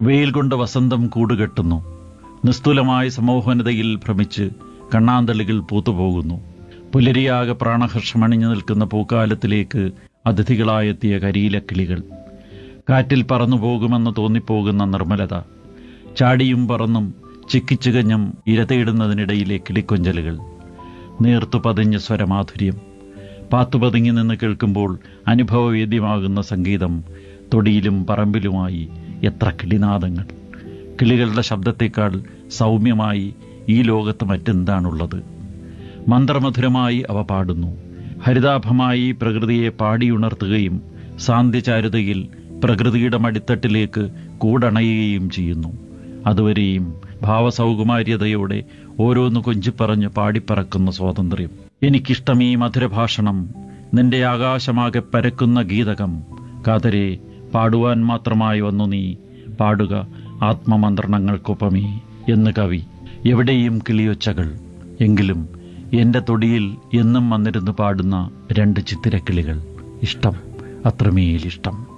വെയിൽ കൊണ്ട് വസന്തം കൂടുകെട്ടുന്നു നിസ്തുലമായ സമോഹനതയിൽ ഭ്രമിച്ച് കണ്ണാന്തളികൾ പൂത്തുപോകുന്നു പുലരിയാകെ പ്രാണഹർഷമണിഞ്ഞു നിൽക്കുന്ന പൂക്കാലത്തിലേക്ക് അതിഥികളായെത്തിയ കരിയിലക്കിളികൾ കാറ്റിൽ പറന്നു പോകുമെന്ന് തോന്നിപ്പോകുന്ന നിർമ്മലത ചാടിയും പറന്നും ചിക്കിച്ചുകഞ്ഞും ഇരതയിടുന്നതിനിടയിലെ കിളിക്കൊഞ്ചലുകൾ നേർത്തു പതിഞ്ഞ സ്വരമാധുര്യം പാത്തുപതുങ്ങി നിന്ന് കേൾക്കുമ്പോൾ അനുഭവവേദ്യമാകുന്ന സംഗീതം തൊടിയിലും പറമ്പിലുമായി എത്ര കിളിനാദങ്ങൾ കിളികളുടെ ശബ്ദത്തേക്കാൾ സൗമ്യമായി ഈ ലോകത്ത് മറ്റെന്താണുള്ളത് മന്ത്രമധുരമായി അവ പാടുന്നു ഹരിതാഭമായി പ്രകൃതിയെ പാടിയുണർത്തുകയും സാന്ധ്യചാരുതയിൽ പ്രകൃതിയുടെ മടിത്തട്ടിലേക്ക് കൂടണയുകയും ചെയ്യുന്നു അതുവരെയും ഭാവസൗകുമാര്യതയോടെ ഓരോന്ന് കൊഞ്ചിപ്പറഞ്ഞ് പാടിപ്പറക്കുന്ന സ്വാതന്ത്ര്യം എനിക്കിഷ്ടം ഈ മധുരഭാഷണം നിന്റെ ആകാശമാകെ പരക്കുന്ന ഗീതകം കാതരെ പാടുവാൻ മാത്രമായി വന്നു നീ പാടുക ആത്മമന്ത്രണങ്ങൾക്കൊപ്പമേ എന്ന് കവി എവിടെയും കിളിയൊച്ചകൾ എങ്കിലും എന്റെ തൊടിയിൽ എന്നും വന്നിരുന്ന് പാടുന്ന രണ്ട് ചിത്തിരക്കിളികൾ ഇഷ്ടം അത്രമേലിഷ്ടം